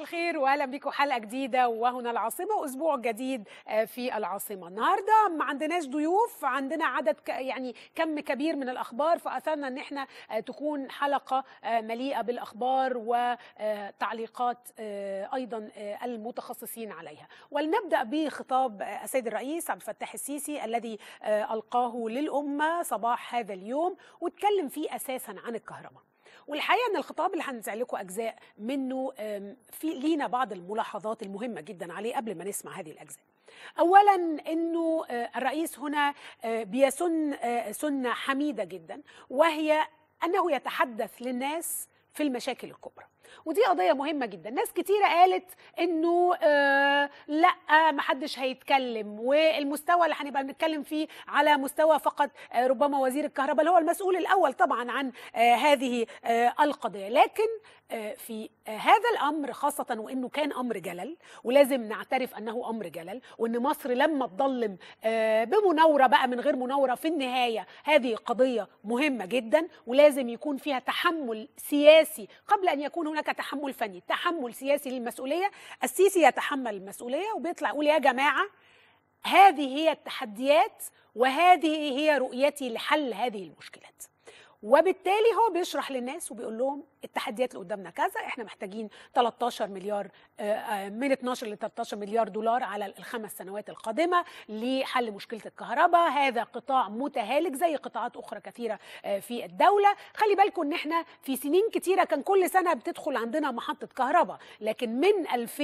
الخير واهلا بكم حلقه جديده وهنا العاصمه اسبوع جديد في العاصمه النهارده ما عندناش ضيوف عندنا عدد يعني كم كبير من الاخبار فاثرنا ان احنا تكون حلقه مليئه بالاخبار وتعليقات ايضا المتخصصين عليها ولنبدا بخطاب السيد الرئيس عبد الفتاح السيسي الذي القاه للامه صباح هذا اليوم واتكلم فيه اساسا عن الكهرباء والحقيقه ان الخطاب اللي هنزع لكم اجزاء منه في لينا بعض الملاحظات المهمه جدا عليه قبل ما نسمع هذه الاجزاء. اولا انه الرئيس هنا بيسن سنه حميده جدا وهي انه يتحدث للناس في المشاكل الكبرى. ودي قضيه مهمه جدا ناس كتيره قالت انه آه لا ما حدش هيتكلم والمستوى اللي هنبقى بنتكلم فيه على مستوى فقط آه ربما وزير الكهرباء اللي هو المسؤول الاول طبعا عن آه هذه آه القضيه لكن آه في آه هذا الامر خاصه وانه كان امر جلل ولازم نعترف انه امر جلل وان مصر لما تضلم آه بمناوره بقى من غير مناوره في النهايه هذه قضيه مهمه جدا ولازم يكون فيها تحمل سياسي قبل ان يكون هناك تحمل فني تحمل سياسي للمسؤوليه السيسي يتحمل المسؤوليه وبيطلع يقول يا جماعه هذه هي التحديات وهذه هي رؤيتي لحل هذه المشكلات وبالتالي هو بيشرح للناس وبيقول لهم التحديات اللي قدامنا كذا احنا محتاجين 13 مليار من 12 ل 13 مليار دولار على الخمس سنوات القادمه لحل مشكله الكهرباء هذا قطاع متهالك زي قطاعات اخرى كثيره في الدوله خلي بالكم ان احنا في سنين كتيره كان كل سنه بتدخل عندنا محطه كهرباء لكن من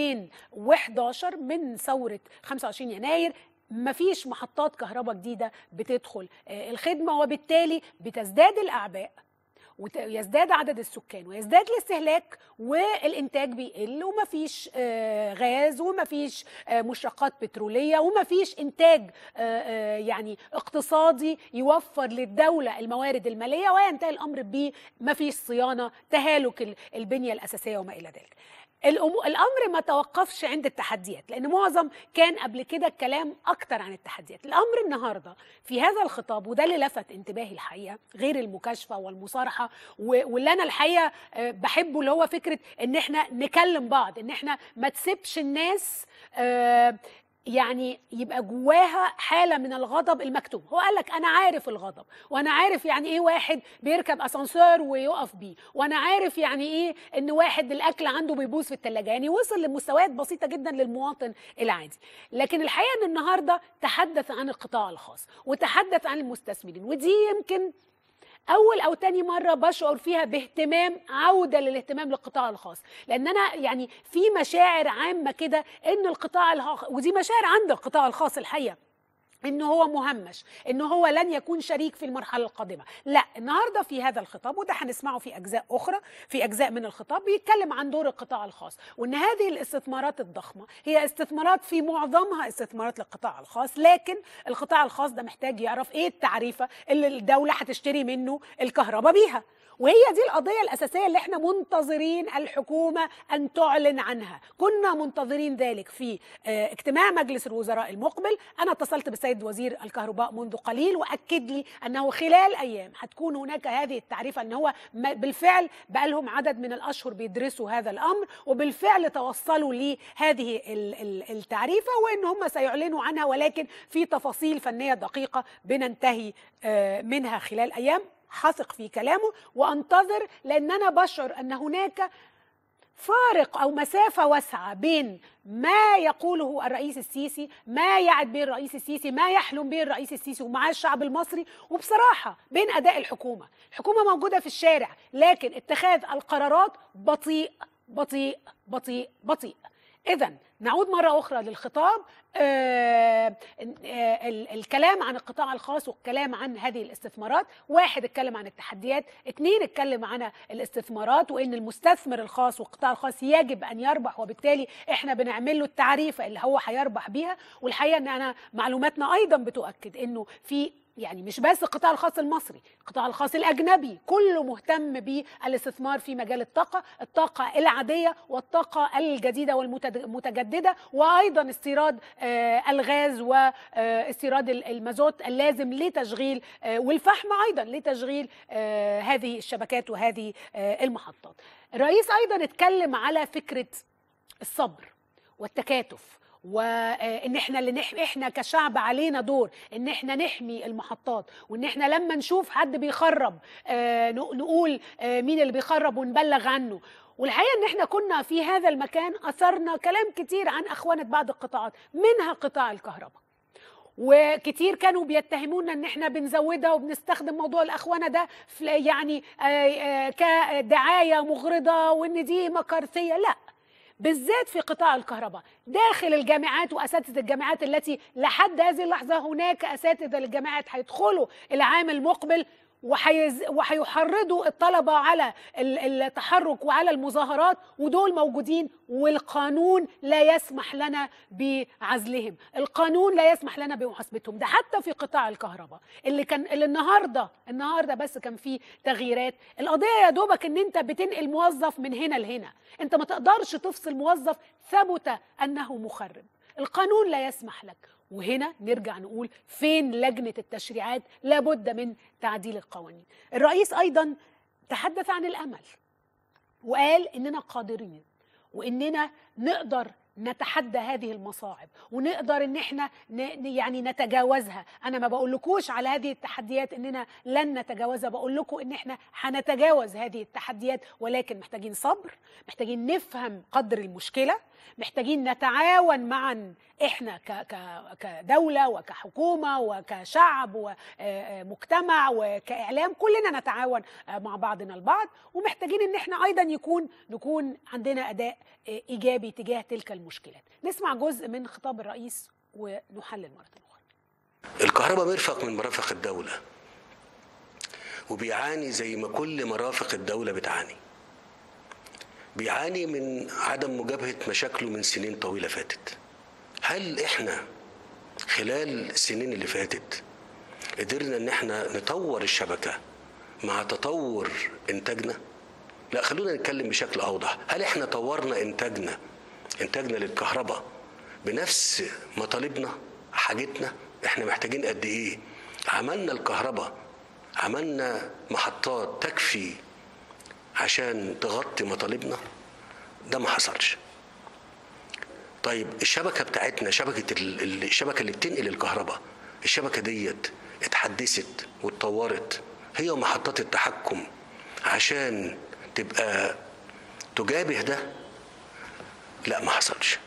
2011 من ثوره 25 يناير مفيش محطات كهرباء جديدة بتدخل الخدمة وبالتالي بتزداد الأعباء ويزداد عدد السكان ويزداد الاستهلاك والانتاج بيقل ومفيش غاز ومفيش مشتقات بتروليه ومفيش انتاج يعني اقتصادي يوفر للدوله الموارد الماليه وينتهي الامر بمفيش صيانه تهالك البنيه الاساسيه وما الى ذلك. الامر ما توقفش عند التحديات لان معظم كان قبل كده الكلام اكتر عن التحديات الامر النهارده في هذا الخطاب وده اللي لفت انتباهي الحقيقه غير المكاشفه والمصارحه واللي انا الحقيقه بحبه اللي هو فكره ان احنا نكلم بعض ان احنا ما تسيبش الناس يعني يبقى جواها حالة من الغضب المكتوم هو قال لك أنا عارف الغضب وأنا عارف يعني إيه واحد بيركب أسانسير ويقف بيه وأنا عارف يعني إيه إن واحد الأكل عنده بيبوظ في التلاجة يعني وصل لمستويات بسيطة جدا للمواطن العادي لكن الحقيقة أن النهاردة تحدث عن القطاع الخاص وتحدث عن المستثمرين ودي يمكن اول او تاني مره بشعر فيها باهتمام عوده للاهتمام للقطاع الخاص لان انا يعني في مشاعر عامه كده ان القطاع الخاص ودي مشاعر عند القطاع الخاص الحقيقه ان هو مهمش ان هو لن يكون شريك في المرحله القادمه لا النهارده في هذا الخطاب وده هنسمعه في اجزاء اخرى في اجزاء من الخطاب بيتكلم عن دور القطاع الخاص وان هذه الاستثمارات الضخمه هي استثمارات في معظمها استثمارات للقطاع الخاص لكن القطاع الخاص ده محتاج يعرف ايه التعريفه اللي الدوله هتشتري منه الكهرباء بيها وهي دي القضيه الاساسيه اللي احنا منتظرين الحكومه ان تعلن عنها كنا منتظرين ذلك في اجتماع مجلس الوزراء المقبل انا اتصلت بالسيد وزير الكهرباء منذ قليل واكد لي انه خلال ايام هتكون هناك هذه التعريفه ان هو بالفعل بقى لهم عدد من الاشهر بيدرسوا هذا الامر وبالفعل توصلوا لهذه التعريفه وان هم سيعلنوا عنها ولكن في تفاصيل فنيه دقيقه بننتهي منها خلال ايام حثق في كلامه وانتظر لان انا بشعر ان هناك فارق او مسافه واسعه بين ما يقوله الرئيس السيسي ما يعد به الرئيس السيسي ما يحلم به الرئيس السيسي ومعاه الشعب المصري وبصراحه بين اداء الحكومه الحكومه موجوده في الشارع لكن اتخاذ القرارات بطيء بطيء بطيء بطيء اذا نعود مرة أخرى للخطاب آه آه الكلام عن القطاع الخاص والكلام عن هذه الاستثمارات واحد اتكلم عن التحديات اثنين اتكلم عن الاستثمارات وان المستثمر الخاص والقطاع الخاص يجب ان يربح وبالتالي احنا بنعمل له التعريفة اللي هو هيربح بيها والحقيقة ان انا معلوماتنا ايضا بتؤكد انه في يعني مش بس القطاع الخاص المصري القطاع الخاص الأجنبي كله مهتم بالاستثمار في مجال الطاقة الطاقة العادية والطاقة الجديدة والمتجددة وأيضا استيراد الغاز واستيراد المازوت اللازم لتشغيل والفحم أيضا لتشغيل هذه الشبكات وهذه المحطات الرئيس أيضا اتكلم على فكرة الصبر والتكاتف وان احنا اللي نح... احنا كشعب علينا دور ان احنا نحمي المحطات وان احنا لما نشوف حد بيخرب آه نقول آه مين اللي بيخرب ونبلغ عنه والحقيقه ان احنا كنا في هذا المكان اثرنا كلام كتير عن اخوانه بعض القطاعات منها قطاع الكهرباء وكتير كانوا بيتهمونا ان احنا بنزودها وبنستخدم موضوع الاخوانه ده يعني كدعايه مغرضه وان دي مكارثيه لا بالذات في قطاع الكهرباء داخل الجامعات واساتذه الجامعات التي لحد هذه اللحظه هناك اساتذه للجامعات هيدخلوا العام المقبل وحيز... وهيحرضوا الطلبه على التحرك وعلى المظاهرات ودول موجودين والقانون لا يسمح لنا بعزلهم القانون لا يسمح لنا بمحاسبتهم ده حتى في قطاع الكهرباء اللي كان اللي النهارده النهارده بس كان في تغييرات القضيه يا دوبك ان انت بتنقل موظف من هنا لهنا انت ما تقدرش تفصل موظف ثبت انه مخرب القانون لا يسمح لك وهنا نرجع نقول فين لجنة التشريعات لابد من تعديل القوانين الرئيس أيضا تحدث عن الأمل وقال إننا قادرين وإننا نقدر نتحدى هذه المصاعب ونقدر ان احنا يعني نتجاوزها انا ما بقولكوش على هذه التحديات اننا لن نتجاوزها بقول لكم ان احنا هنتجاوز هذه التحديات ولكن محتاجين صبر محتاجين نفهم قدر المشكله محتاجين نتعاون معا احنا كدوله وكحكومه وكشعب ومجتمع وكاعلام كلنا نتعاون مع بعضنا البعض ومحتاجين ان احنا ايضا يكون نكون عندنا اداء ايجابي تجاه تلك المشكلات نسمع جزء من خطاب الرئيس ونحلل مره اخرى الكهرباء مرفق من مرافق الدوله وبيعاني زي ما كل مرافق الدوله بتعاني بيعاني من عدم مجابهه مشاكله من سنين طويله فاتت هل احنا خلال السنين اللي فاتت قدرنا ان احنا نطور الشبكه مع تطور انتاجنا لا خلونا نتكلم بشكل اوضح هل احنا طورنا انتاجنا انتاجنا للكهرباء بنفس مطالبنا حاجتنا احنا محتاجين قد ايه عملنا الكهرباء عملنا محطات تكفي عشان تغطي مطالبنا ده ما حصلش طيب الشبكه بتاعتنا شبكه الشبكه اللي بتنقل الكهرباء الشبكه ديت اتحدثت واتطورت هي ومحطات التحكم عشان تبقى تجابه ده لا ما حصلش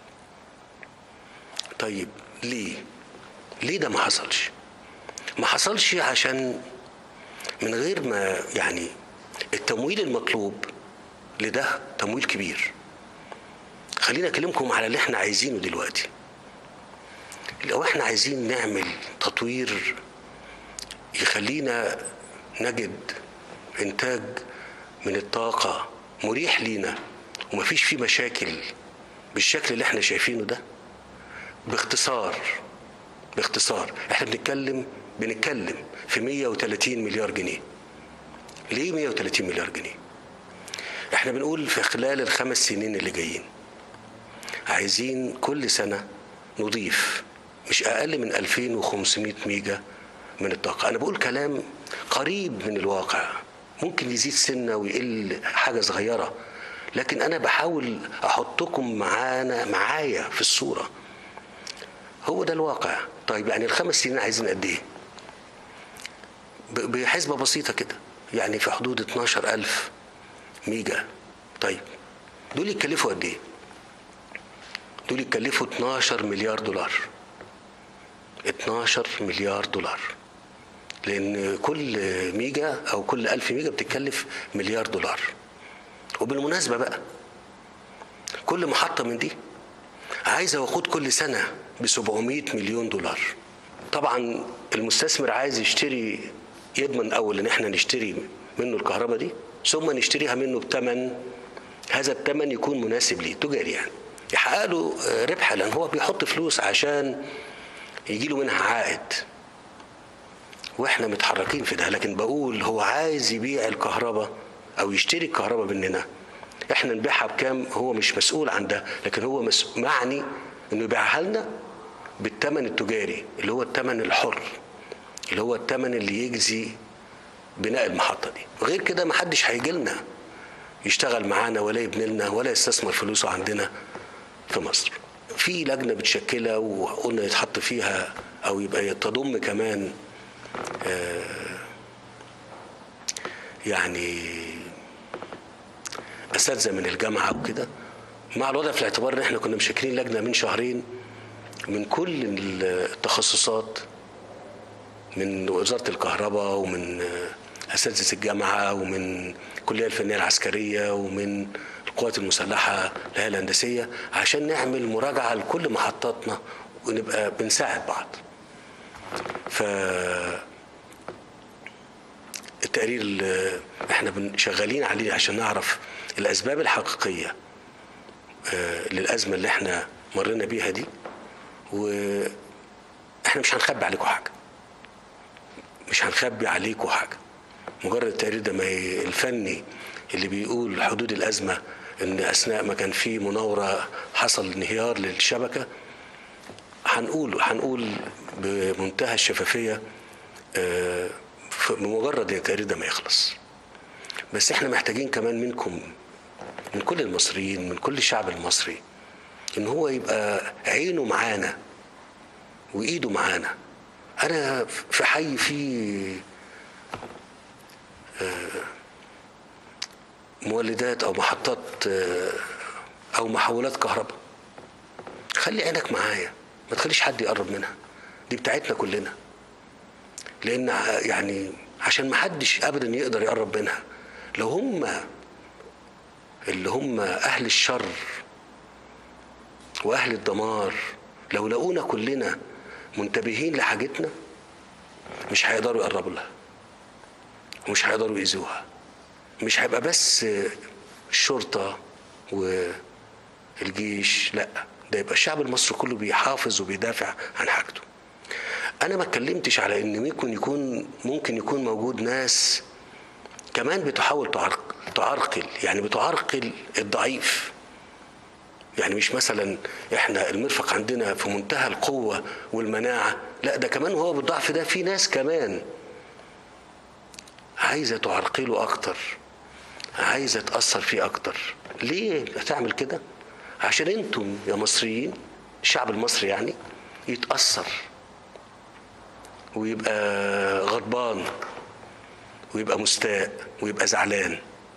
طيب ليه ليه ده ما حصلش ما حصلش عشان من غير ما يعني التمويل المطلوب لده تمويل كبير خلينا اكلمكم على اللي احنا عايزينه دلوقتي لو احنا عايزين نعمل تطوير يخلينا نجد انتاج من الطاقه مريح لينا ومفيش فيه مشاكل بالشكل اللي احنا شايفينه ده باختصار باختصار احنا بنتكلم بنتكلم في 130 مليار جنيه ليه 130 مليار جنيه احنا بنقول في خلال الخمس سنين اللي جايين عايزين كل سنة نضيف مش أقل من 2500 ميجا من الطاقة أنا بقول كلام قريب من الواقع ممكن يزيد سنة ويقل حاجة صغيرة لكن أنا بحاول أحطكم معانا معايا في الصورة هو ده الواقع طيب يعني الخمس سنين عايزين قد إيه بحسبة بسيطة كده يعني في حدود 12000 ميجا طيب دول يتكلفوا قد ايه؟ دول يتكلفوا 12 مليار دولار 12 مليار دولار لان كل ميجا او كل 1000 ميجا بتتكلف مليار دولار وبالمناسبه بقى كل محطه من دي عايزه وقود كل سنه ب 700 مليون دولار طبعا المستثمر عايز يشتري يضمن اول ان احنا نشتري منه الكهرباء دي ثم نشتريها منه بثمن هذا الثمن يكون مناسب ليه تجاري يعني يحقق له ربح لان هو بيحط فلوس عشان يجي له منها عائد واحنا متحركين في ده لكن بقول هو عايز يبيع الكهرباء او يشتري الكهرباء مننا احنا نبيعها بكام هو مش مسؤول عن ده لكن هو معني انه يبيعها لنا بالثمن التجاري اللي هو الثمن الحر اللي هو الثمن اللي يجزي بناء المحطه دي غير كده ما حدش هيجي لنا يشتغل معانا ولا يبني لنا ولا يستثمر فلوسه عندنا في مصر في لجنه بتشكلها وقلنا يتحط فيها او يبقى تضم كمان آه، يعني اساتذه من الجامعه وكده مع الوضع في الاعتبار ان احنا كنا مشكلين لجنه من شهرين من كل التخصصات من وزاره الكهرباء ومن آه، اساتذه الجامعه ومن الكليه الفنيه العسكريه ومن القوات المسلحه الهيئه الهندسيه عشان نعمل مراجعه لكل محطاتنا ونبقى بنساعد بعض. ف التقرير اللي احنا بن- شغالين عليه عشان نعرف الاسباب الحقيقيه آه، للازمه اللي احنا مرينا بيها دي واحنا مش هنخبي عليكم حاجه مش هنخبي عليكم حاجه مجرد التقرير ده ما ي- الفني اللي بيقول حدود الازمه ان اثناء ما كان في مناوره حصل انهيار للشبكه هنقول هنقول بمنتهى الشفافيه آه، ف- بمجرد ان التقرير ده ما يخلص بس احنا محتاجين كمان منكم من كل المصريين من كل الشعب المصري ان هو يبقى عينه معانا وايده معانا انا في حي فيه آه، مولدات او محطات آه، او محولات كهرباء خلي عينك معايا ما تخليش حد يقرب منها دي بتاعتنا كلنا لان ع- يعني عشان ما حدش ابدا يقدر يقرب منها لو هم اللي هم اهل الشر واهل الدمار لو لقونا كلنا منتبهين لحاجتنا مش هيقدروا يقربوا لها ومش هيقدروا يأذوها مش هيبقى بس الشرطة والجيش لا ده يبقى الشعب المصري كله بيحافظ وبيدافع عن حاجته انا ما اتكلمتش على ان ممكن يكون ممكن يكون موجود ناس كمان بتحاول تعرق تعرقل يعني بتعرقل الضعيف يعني مش مثلا احنا المرفق عندنا في منتهى القوة والمناعة لا ده كمان هو بالضعف ده في ناس كمان عايزة تعرقله أكتر عايزة تأثر فيه أكتر ليه هتعمل كده عشان انتم يا مصريين الشعب المصري يعني يتأثر ويبقى غضبان ويبقى مستاء ويبقى زعلان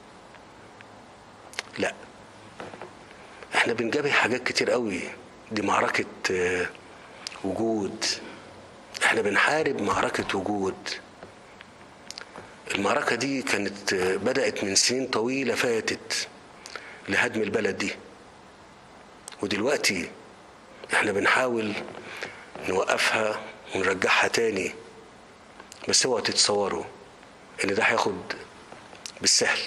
لا احنا بنجابه حاجات كتير قوي دي معركة آه، وجود احنا بنحارب معركة وجود المعركة دي كانت آه، بدأت من سنين طويلة فاتت لهدم البلد دي ودلوقتي احنا بنحاول نوقفها ونرجعها تاني بس اوعوا تتصوروا ان ده هياخد بالسهل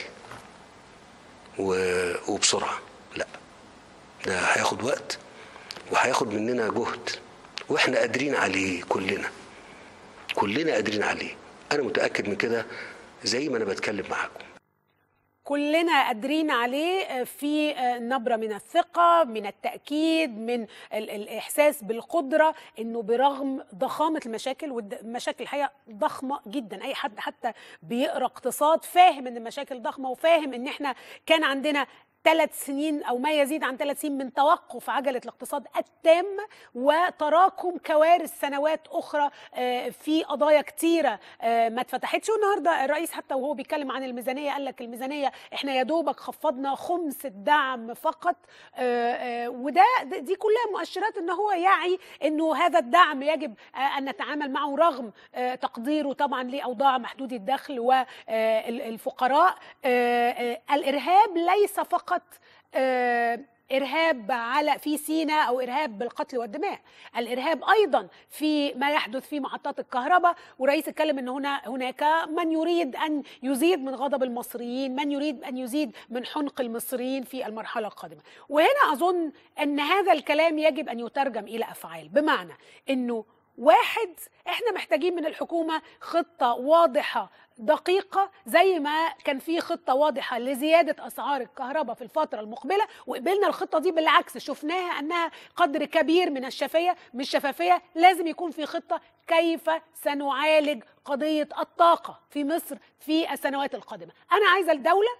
و- وبسرعه لا ده هياخد وقت وهياخد مننا جهد واحنا قادرين عليه كلنا كلنا قادرين عليه انا متاكد من كده زي ما انا بتكلم معاكم كلنا قادرين عليه في نبرة من الثقة من التأكيد من ال- الإحساس بالقدرة أنه برغم ضخامة المشاكل والمشاكل الحقيقة ضخمة جدا أي حد حتى بيقرأ اقتصاد فاهم أن المشاكل ضخمة وفاهم أن احنا كان عندنا ثلاث سنين او ما يزيد عن ثلاث سنين من توقف عجله الاقتصاد التام وتراكم كوارث سنوات اخرى آه، في قضايا كتيره آه، ما اتفتحتش والنهارده الرئيس حتى وهو بيتكلم عن الميزانيه قال لك الميزانيه احنا يا دوبك خفضنا خمس الدعم فقط آه، آه، وده د- دي كلها مؤشرات ان هو يعي انه هذا الدعم يجب آه، ان نتعامل معه رغم آه، تقديره طبعا لاوضاع محدودي الدخل والفقراء الارهاب ليس فقط آه، ارهاب على في سيناء او ارهاب بالقتل والدماء الارهاب ايضا في ما يحدث في محطات الكهرباء ورئيس اتكلم ان هنا هناك من يريد ان يزيد من غضب المصريين من يريد ان يزيد من حنق المصريين في المرحله القادمه وهنا اظن ان هذا الكلام يجب ان يترجم الى افعال بمعنى انه واحد احنا محتاجين من الحكومه خطه واضحه دقيقة زي ما كان في خطة واضحة لزيادة أسعار الكهرباء في الفترة المقبلة وقبلنا الخطة دي بالعكس شفناها أنها قدر كبير من الشفافية مش شفافية لازم يكون في خطة كيف سنعالج قضية الطاقة في مصر في السنوات القادمة أنا عايزة الدولة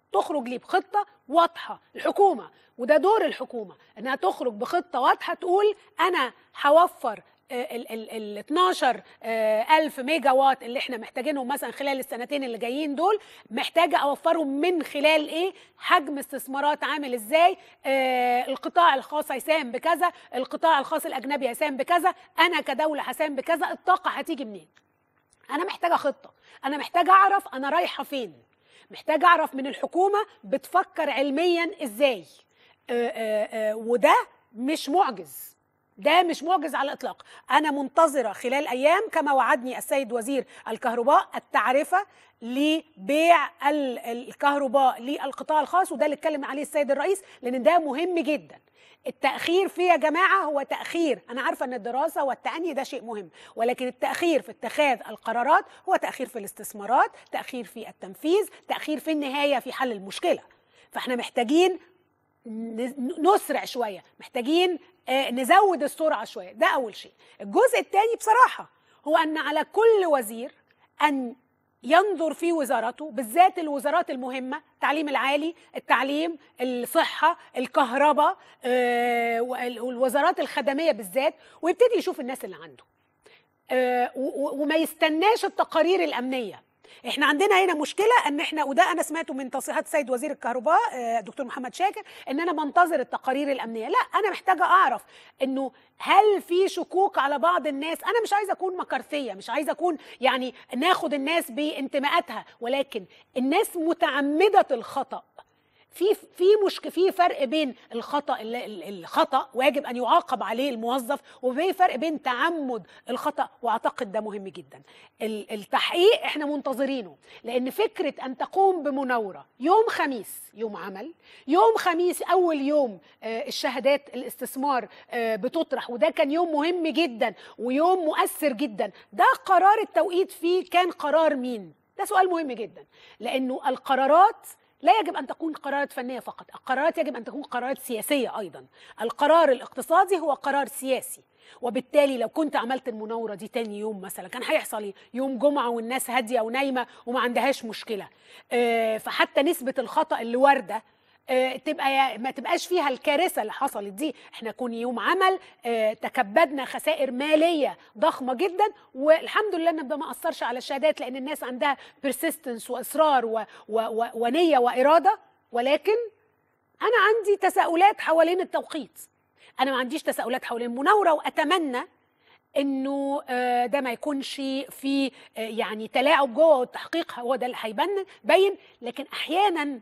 تخرج لي بخطه واضحه الحكومه وده دور الحكومه انها تخرج بخطه واضحه تقول انا هوفر ال ال ال 12 آه، ألف ميجا وات اللي احنا محتاجينهم مثلا خلال السنتين اللي جايين دول محتاجة أوفرهم من خلال إيه حجم استثمارات عامل إزاي آه القطاع الخاص هيساهم بكذا القطاع الخاص الأجنبي هيساهم بكذا أنا كدولة هساهم بكذا الطاقة هتيجي منين أنا محتاجة خطة أنا محتاجة أعرف أنا رايحة فين محتاجة أعرف من الحكومة بتفكر علميا إزاي آه آه آه وده مش معجز ده مش معجز على الاطلاق انا منتظره خلال ايام كما وعدني السيد وزير الكهرباء التعرفه لبيع ال- الكهرباء للقطاع الخاص وده اللي اتكلم عليه السيد الرئيس لان ده مهم جدا التأخير فيه يا جماعة هو تأخير أنا عارفة أن الدراسة والتأني ده شيء مهم ولكن التأخير في اتخاذ القرارات هو تأخير في الاستثمارات تأخير في التنفيذ تأخير في النهاية في حل المشكلة فاحنا محتاجين ن- نسرع شويه محتاجين آه، نزود السرعه شويه ده اول شيء الجزء الثاني بصراحه هو ان على كل وزير ان ينظر في وزارته بالذات الوزارات المهمه التعليم العالي التعليم الصحه الكهرباء آه، وال- والوزارات الخدميه بالذات ويبتدي يشوف الناس اللي عنده آه، و- و- وما يستناش التقارير الامنيه احنا عندنا هنا مشكله ان احنا وده انا سمعته من تصريحات السيد وزير الكهرباء آه، دكتور محمد شاكر ان انا بنتظر التقارير الامنيه لا انا محتاجه اعرف انه هل في شكوك على بعض الناس انا مش عايزه اكون مكارثيه مش عايزه اكون يعني ناخد الناس بانتماءاتها ولكن الناس متعمده الخطا في في مشك في فرق بين الخطا ال- ال- الخطا واجب ان يعاقب عليه الموظف وفي فرق بين تعمد الخطا واعتقد ده مهم جدا ال- التحقيق احنا منتظرينه لان فكره ان تقوم بمناوره يوم خميس يوم عمل يوم خميس اول يوم آه، الشهادات الاستثمار آه، بتطرح وده كان يوم مهم جدا ويوم مؤثر جدا ده قرار التوقيت فيه كان قرار مين ده سؤال مهم جدا لانه القرارات لا يجب ان تكون قرارات فنيه فقط القرارات يجب ان تكون قرارات سياسيه ايضا القرار الاقتصادي هو قرار سياسي وبالتالي لو كنت عملت المناوره دي تاني يوم مثلا كان هيحصل ايه يوم جمعه والناس هاديه ونايمه وما عندهاش مشكله آه، فحتى نسبه الخطا اللي وارده آه، تبقى يا- ما تبقاش فيها الكارثه اللي حصلت دي احنا كون يوم عمل آه، تكبدنا خسائر ماليه ضخمه جدا والحمد لله ان ده ما اثرش على الشهادات لان الناس عندها بيرسيستنس واصرار و و و ونيه واراده ولكن انا عندي تساؤلات حوالين التوقيت انا ما عنديش تساؤلات حوالين المناوره واتمنى انه آه، ده ما يكونش في آه، يعني تلاعب جوه والتحقيق هو ده اللي هيبين بين لكن احيانا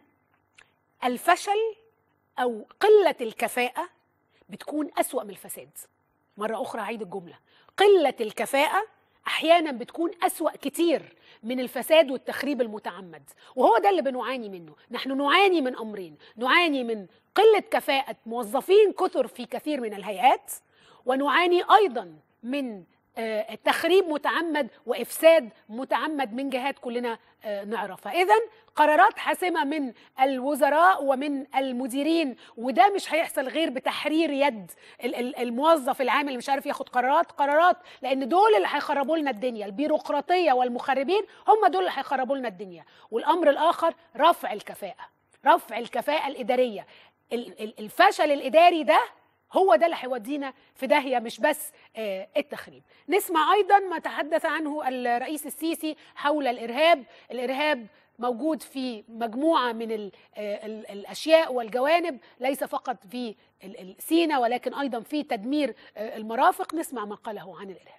الفشل او قله الكفاءه بتكون اسوا من الفساد مره اخرى هعيد الجمله قله الكفاءه احيانا بتكون اسوا كتير من الفساد والتخريب المتعمد وهو ده اللي بنعاني منه نحن نعاني من امرين نعاني من قله كفاءه موظفين كثر في كثير من الهيئات ونعاني ايضا من آه، تخريب متعمد وافساد متعمد من جهات كلنا آه، نعرفها اذا قرارات حاسمه من الوزراء ومن المديرين وده مش هيحصل غير بتحرير يد ال- ال- الموظف العامل اللي مش عارف ياخد قرارات قرارات لان دول اللي هيخربوا لنا الدنيا البيروقراطيه والمخربين هم دول اللي هيخربوا لنا الدنيا والامر الاخر رفع الكفاءه رفع الكفاءه الاداريه ال- ال- الفشل الاداري ده هو ده اللي هيودينا في داهيه مش بس آه، التخريب نسمع ايضا ما تحدث عنه الرئيس السيسي حول الارهاب الارهاب موجود في مجموعه من ال ال الاشياء والجوانب ليس فقط في ال- ال- سينا ولكن ايضا في تدمير آه، المرافق نسمع ما قاله عن الارهاب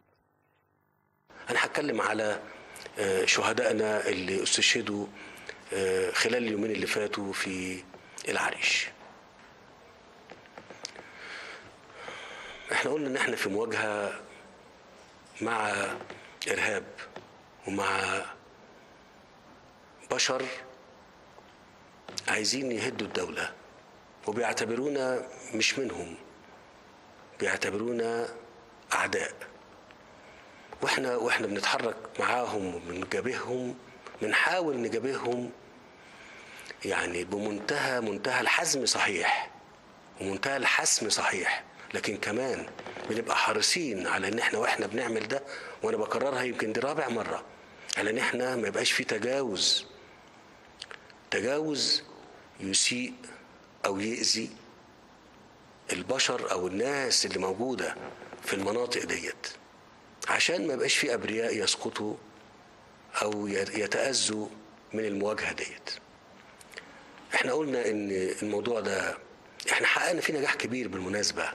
انا هتكلم على آه، شهدائنا اللي استشهدوا آه، خلال اليومين اللي فاتوا في العريش احنا قلنا ان احنا في مواجهه مع ارهاب ومع بشر عايزين يهدوا الدوله وبيعتبرونا مش منهم بيعتبرونا اعداء واحنا واحنا بنتحرك معاهم وبنجابههم بنحاول نجابههم يعني بمنتهى منتهى الحزم صحيح ومنتهى الحسم صحيح لكن كمان بنبقى حريصين على ان احنا واحنا بنعمل ده وانا بكررها يمكن دي رابع مره على ان احنا ما يبقاش في تجاوز تجاوز يسيء او يأذي البشر او الناس اللي موجوده في المناطق ديت عشان ما يبقاش في ابرياء يسقطوا او يتاذوا من المواجهه ديت احنا قلنا ان الموضوع ده احنا حققنا فيه نجاح كبير بالمناسبه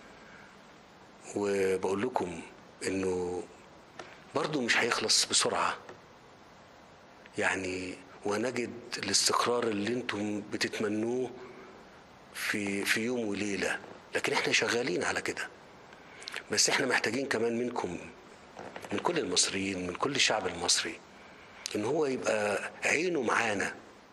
وبقول لكم انه برضو مش هيخلص بسرعه يعني ونجد الاستقرار اللي انتم بتتمنوه في في يوم وليله لكن احنا شغالين على كده بس احنا محتاجين كمان منكم من كل المصريين من كل الشعب المصري ان هو يبقى عينه معانا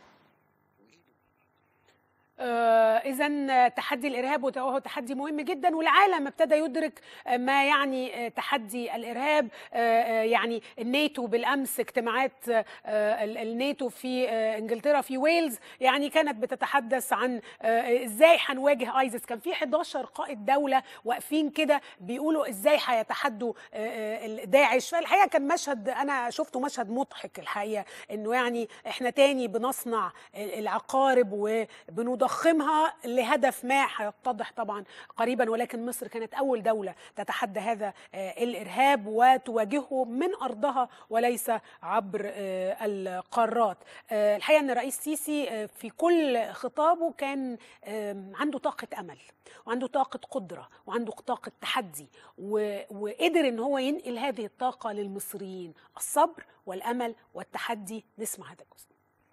آه اذا تحدي الارهاب وهو تحدي مهم جدا والعالم ابتدى يدرك ما يعني تحدي الارهاب آه يعني الناتو بالامس اجتماعات آه الناتو في انجلترا في ويلز يعني كانت بتتحدث عن ازاي هنواجه ايزيس كان في 11 قائد دوله واقفين كده بيقولوا ازاي هيتحدوا داعش فالحقيقه كان مشهد انا شفته مشهد مضحك الحقيقه انه يعني احنا تاني بنصنع العقارب وبنضخ نضخمها لهدف ما هيتضح طبعا قريبا ولكن مصر كانت اول دوله تتحدى هذا الارهاب وتواجهه من ارضها وليس عبر القارات الحقيقه ان الرئيس سيسي في كل خطابه كان عنده طاقه امل وعنده طاقه قدره وعنده طاقه تحدي وقدر ان هو ينقل هذه الطاقه للمصريين الصبر والامل والتحدي نسمع هذا الجزء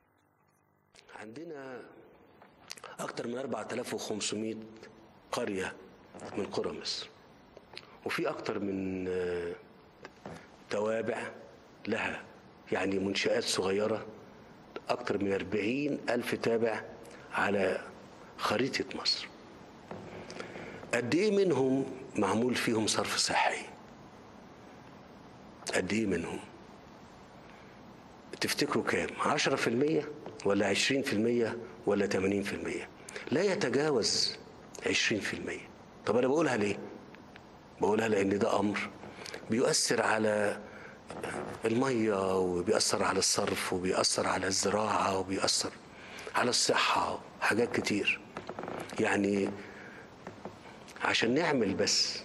عندنا أكثر من 4500 قرية من قرى مصر وفي أكثر من توابع لها يعني منشآت صغيرة أكثر من 40 ألف تابع على خريطة مصر قد إيه منهم معمول فيهم صرف صحي قد إيه منهم تفتكروا كام 10% ولا 20% ولا 80% لا يتجاوز 20% طب انا بقولها ليه بقولها لان ده امر بيؤثر على الميه وبيأثر على الصرف وبيأثر على الزراعه وبيأثر على الصحه حاجات كتير يعني عشان نعمل بس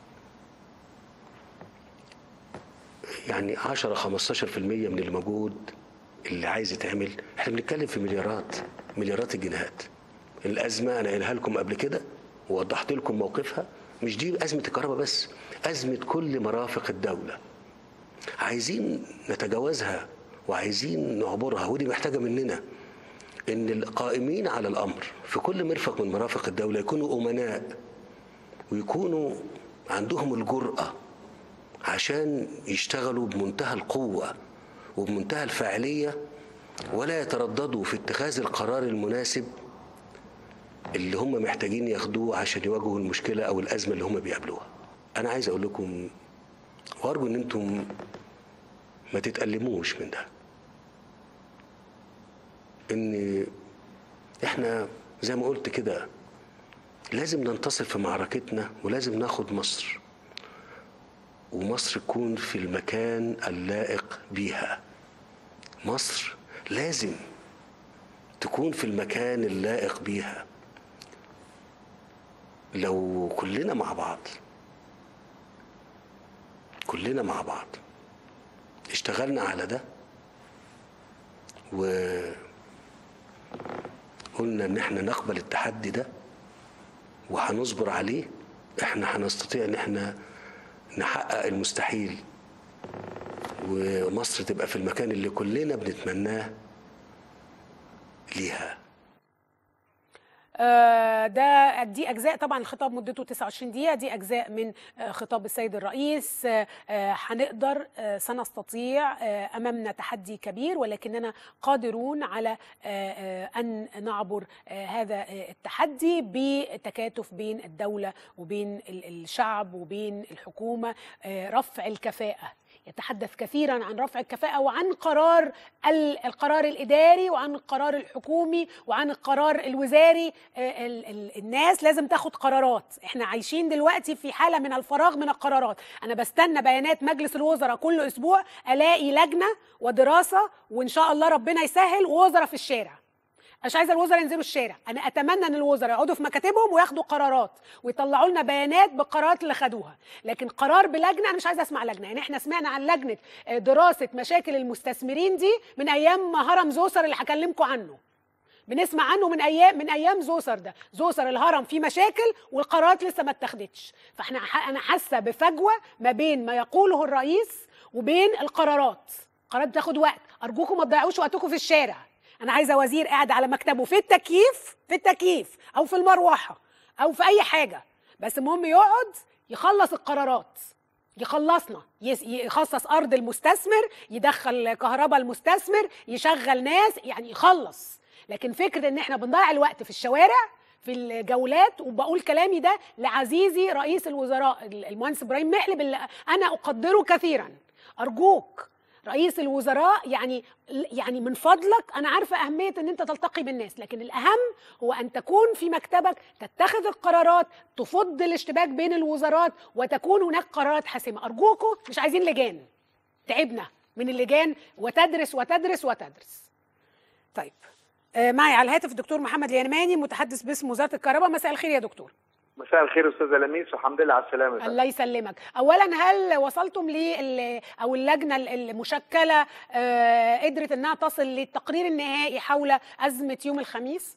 يعني 10 15% من اللي موجود اللي عايز يتعمل احنا بنتكلم في مليارات مليارات الجنيهات الازمه انا قايلها لكم قبل كده ووضحت لكم موقفها مش دي ازمه الكهرباء بس ازمه كل مرافق الدوله عايزين نتجاوزها وعايزين نعبرها ودي محتاجه مننا ان القائمين على الامر في كل مرفق من مرافق الدوله يكونوا امناء ويكونوا عندهم الجراه عشان يشتغلوا بمنتهى القوه وبمنتهى الفاعليه ولا يترددوا في اتخاذ القرار المناسب اللي هم محتاجين ياخدوه عشان يواجهوا المشكله او الازمه اللي هم بيقابلوها. انا عايز اقول لكم وارجو ان انتم ما تتألموش من ده. ان احنا زي ما قلت كده لازم ننتصر في معركتنا ولازم ناخد مصر. ومصر تكون في المكان اللائق بيها. مصر لازم تكون في المكان اللائق بيها لو كلنا مع بعض كلنا مع بعض اشتغلنا على ده وقلنا ان احنا نقبل التحدي ده وهنصبر عليه احنا هنستطيع ان احنا نحقق المستحيل ومصر تبقى في المكان اللي كلنا بنتمناه ليها آه ده دي اجزاء طبعا الخطاب مدته 29 دقيقه دي اجزاء من آه خطاب السيد الرئيس هنقدر آه سنستطيع امامنا تحدي كبير ولكننا قادرون على ان نعبر هذا التحدي بتكاتف بين الدوله وبين الشعب وبين الحكومه رفع الكفاءه يتحدث كثيرا عن رفع الكفاءة وعن قرار القرار الإداري وعن القرار الحكومي وعن القرار الوزاري الناس لازم تاخد قرارات احنا عايشين دلوقتي في حالة من الفراغ من القرارات أنا بستنى بيانات مجلس الوزراء كل أسبوع ألاقي لجنة ودراسة وإن شاء الله ربنا يسهل ووزراء في الشارع مش عايزه الوزراء ينزلوا الشارع انا اتمنى ان الوزراء يقعدوا في مكاتبهم وياخدوا قرارات ويطلعوا لنا بيانات بالقرارات اللي خدوها لكن قرار بلجنه انا مش عايزه اسمع لجنه يعني احنا سمعنا عن لجنه آه، دراسه مشاكل المستثمرين دي من ايام هرم زوسر اللي هكلمكم عنه بنسمع عنه من ايام من ايام زوسر ده زوسر الهرم فيه مشاكل والقرارات لسه ما اتخذتش فاحنا ح- انا حاسه بفجوه ما بين ما يقوله الرئيس وبين القرارات قرارات بتاخد وقت ارجوكم ما تضيعوش وقتكم في الشارع انا عايزه وزير قاعد على مكتبه في التكييف في التكييف او في المروحه او في اي حاجه بس المهم يقعد يخلص القرارات يخلصنا يس- يخصص ارض المستثمر يدخل كهرباء المستثمر يشغل ناس يعني يخلص لكن فكره ان احنا بنضيع الوقت في الشوارع في الجولات وبقول كلامي ده لعزيزي رئيس الوزراء المهندس ابراهيم محلب اللي انا اقدره كثيرا ارجوك رئيس الوزراء يعني يعني من فضلك انا عارفه اهميه ان انت تلتقي بالناس لكن الاهم هو ان تكون في مكتبك تتخذ القرارات تفض الاشتباك بين الوزارات وتكون هناك قرارات حاسمه ارجوكم مش عايزين لجان تعبنا من اللجان وتدرس وتدرس وتدرس طيب آه، معي على الهاتف الدكتور محمد اليماني متحدث باسم وزاره الكهرباء مساء الخير يا دكتور مساء الخير استاذه لميس والحمد لله على السلامه يا فندم. الله يسلمك اولا هل وصلتم لل او اللجنه المشكله آه، قدرت انها تصل للتقرير النهائي حول ازمه يوم الخميس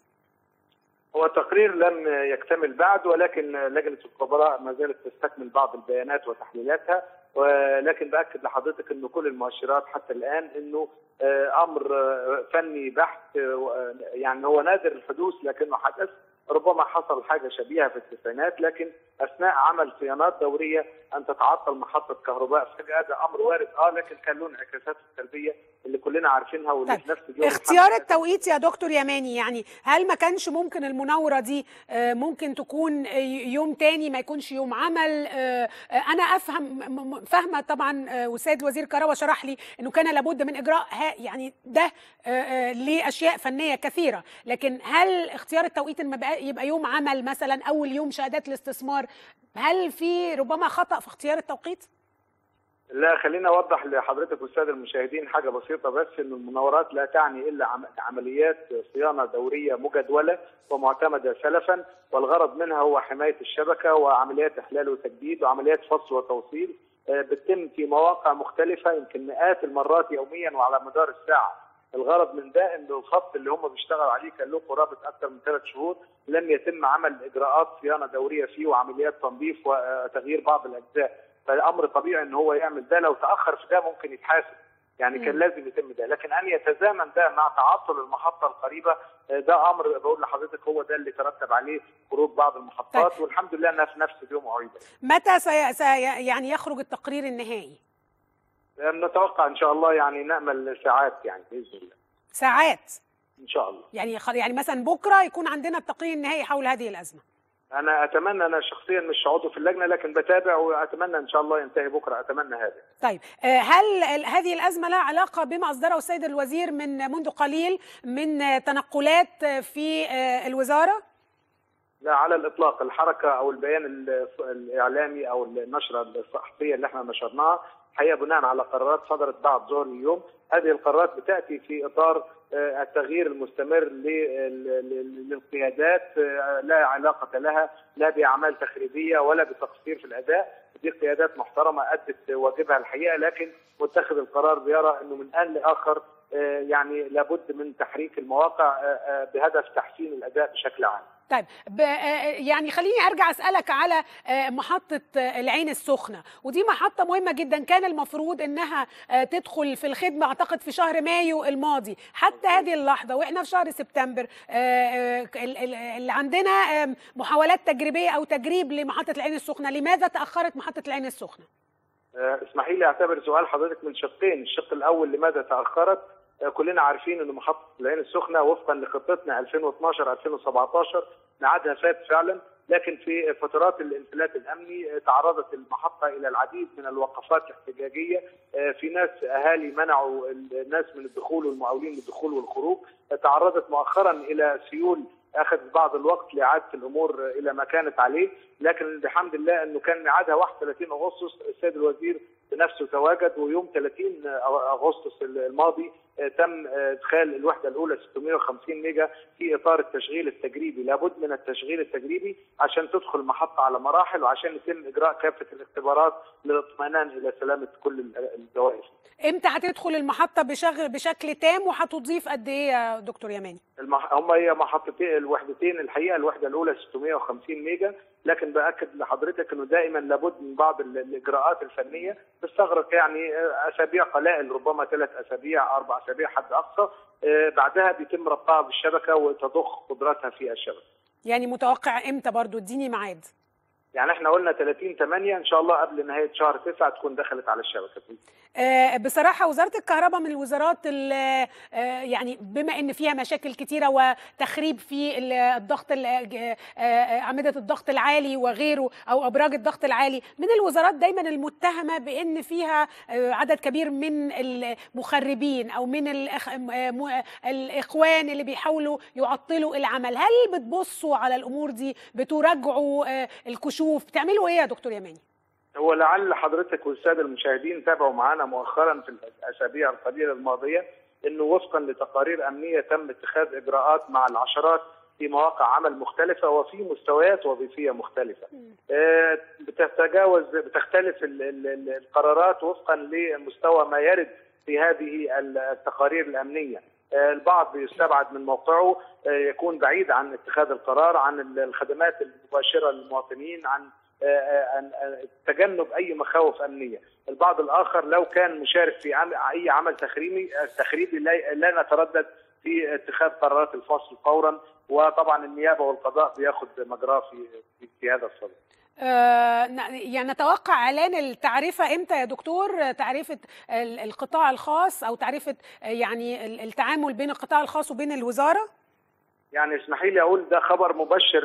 هو التقرير لم يكتمل بعد ولكن لجنه الخبراء ما زالت تستكمل بعض البيانات وتحليلاتها ولكن باكد لحضرتك انه كل المؤشرات حتى الان انه آه، امر آه، فني بحت آه، يعني هو نادر الحدوث لكنه حدث ربما حصل حاجه شبيهه في التسعينات لكن اثناء عمل صيانات دوريه ان تتعطل محطه كهرباء فجاه ده امر وارد اه لكن كان له انعكاسات السلبيه اللي كلنا عارفينها واللي طيب في نفس اليوم اختيار الحمد لله التوقيت يا دكتور يماني يعني هل ما كانش ممكن المناوره دي آه، ممكن تكون آه، يوم تاني ما يكونش يوم عمل آه، آه، انا افهم م- م- فاهمه طبعا آه، والسيد وزير كهرباء شرح لي انه كان لابد من اجراء ها- يعني ده آه، آه، لاشياء فنيه كثيره لكن هل اختيار التوقيت إن ما بقى- يبقى يوم عمل مثلا اول يوم شهادات الاستثمار هل في ربما خطا في اختيار التوقيت لا خليني اوضح لحضرتك والساده المشاهدين حاجه بسيطه بس ان المناورات لا تعني الا عم- عمليات صيانه دوريه مجدوله ومعتمده سلفا والغرض منها هو حمايه الشبكه وعمليات احلال وتجديد وعمليات فصل وتوصيل آه، بتتم في مواقع مختلفه يمكن مئات المرات يوميا وعلى مدار الساعه. الغرض من ده ان الخط اللي هم بيشتغلوا عليه كان له قرابه اكثر من ثلاث شهور لم يتم عمل اجراءات صيانه دوريه فيه وعمليات تنظيف وتغيير بعض الاجزاء. فالامر طبيعي ان هو يعمل ده لو تاخر في ده ممكن يتحاسب يعني كان مم. لازم يتم ده لكن ان يتزامن ده مع تعطل المحطه القريبه آه، ده امر بقول لحضرتك هو ده اللي ترتب عليه خروج بعض المحطات طيب. والحمد لله انها في نفس اليوم اعيدت متى سي... سي... يعني يخرج التقرير النهائي آه، نتوقع ان شاء الله يعني نامل ساعات يعني باذن الله ساعات ان شاء الله يعني خل... يعني مثلا بكره يكون عندنا التقرير النهائي حول هذه الازمه انا اتمنى انا شخصيا مش عضو في اللجنه لكن بتابع واتمنى ان شاء الله ينتهي بكره اتمنى هذا طيب آه، هل ال- هذه الازمه لها علاقه بما اصدره السيد الوزير من منذ قليل من آه، تنقلات آه، في آه، الوزاره لا على الاطلاق الحركه او البيان ال- الاعلامي او النشره الصحفيه اللي احنا نشرناها حقيقه بناء على قرارات صدرت بعد ظهر اليوم هذه القرارات بتاتي في اطار آه، التغيير المستمر لل- لل- للقيادات آه، لا علاقه لها لا باعمال تخريبيه ولا بتقصير في الاداء دي قيادات محترمه ادت واجبها الحقيقه لكن متخذ القرار بيرى انه من ان لاخر آه، يعني لابد من تحريك المواقع آه، آه، بهدف تحسين الاداء بشكل عام طيب ب... آه، يعني خليني ارجع اسالك على آه، محطه آه، العين السخنه ودي محطه مهمه جدا كان المفروض انها آه، تدخل في الخدمه اعتقد في شهر مايو الماضي حتى هذه اللحظه واحنا في شهر سبتمبر آه، آه، ال- ال- اللي عندنا آه، محاولات تجريبيه او تجريب لمحطه العين السخنه لماذا تاخرت محطه العين السخنه آه، اسمحي لي اعتبر سؤال حضرتك من شقين، الشق الاول لماذا تاخرت؟ آه، كلنا عارفين ان محطه العين السخنه وفقا لخطتنا 2012 2017 ميعادها فات فعلا لكن في فترات الانفلات الامني آه، تعرضت المحطه الى العديد من الوقفات الاحتجاجيه آه، في ناس اهالي منعوا الناس من الدخول والمقاولين من الدخول والخروج آه، تعرضت مؤخرا الى سيول اخذت بعض الوقت لاعاده الامور الى ما كانت عليه لكن بحمد الله انه كان ميعادها 31 اغسطس السيد الوزير بنفسه تواجد ويوم 30 اغسطس الماضي تم ادخال الوحده الاولى 650 ميجا في اطار التشغيل التجريبي، لابد من التشغيل التجريبي عشان تدخل المحطه على مراحل وعشان يتم اجراء كافه الاختبارات للاطمئنان الى سلامه كل الدوائر. امتى هتدخل المحطه بشغل بشكل تام وهتضيف قد ايه يا دكتور يماني؟ المح... هم هي محطتين الوحدتين الحقيقه الوحده الاولى 650 ميجا لكن باكد لحضرتك انه دائما لابد من بعض الاجراءات الفنيه تستغرق يعني اسابيع قلائل ربما ثلاث اسابيع اربع اسابيع حد اقصى بعدها بيتم ربطها بالشبكه وتضخ قدراتها في الشبكه. يعني متوقع امتى برضو اديني ميعاد؟ يعني احنا قلنا 30 8 ان شاء الله قبل نهايه شهر 9 تكون دخلت على الشبكه آه بصراحه وزاره الكهرباء من الوزارات آه يعني بما ان فيها مشاكل كتيره وتخريب في الضغط آه اعمده الضغط العالي وغيره او ابراج الضغط العالي من الوزارات دايما المتهمه بان فيها عدد كبير من المخربين او من الاخوان اللي بيحاولوا يعطلوا العمل هل بتبصوا على الامور دي بتراجعوا الكشوف بتعملوا ايه يا دكتور يماني هو لعل حضرتك والساده المشاهدين تابعوا معنا مؤخرا في الاسابيع القليله الماضيه انه وفقا لتقارير امنيه تم اتخاذ اجراءات مع العشرات في مواقع عمل مختلفة وفي مستويات وظيفية مختلفة آه بتتجاوز بتختلف ال ال القرارات وفقا لمستوى ما يرد في هذه التقارير الأمنية آه البعض يستبعد من موقعه آه يكون بعيد عن اتخاذ القرار عن الخدمات المباشرة للمواطنين عن تجنب اي مخاوف امنيه، البعض الاخر لو كان مشارك في اي عمل تخريبي تخريبي لا نتردد في اتخاذ قرارات الفصل فورا وطبعا النيابه والقضاء بياخد مجراه في في هذا الصدد. آه يعني نتوقع اعلان التعرفه امتى يا دكتور تعرفه القطاع الخاص او تعرفه يعني التعامل بين القطاع الخاص وبين الوزاره يعني اسمحي لي اقول ده خبر مبشر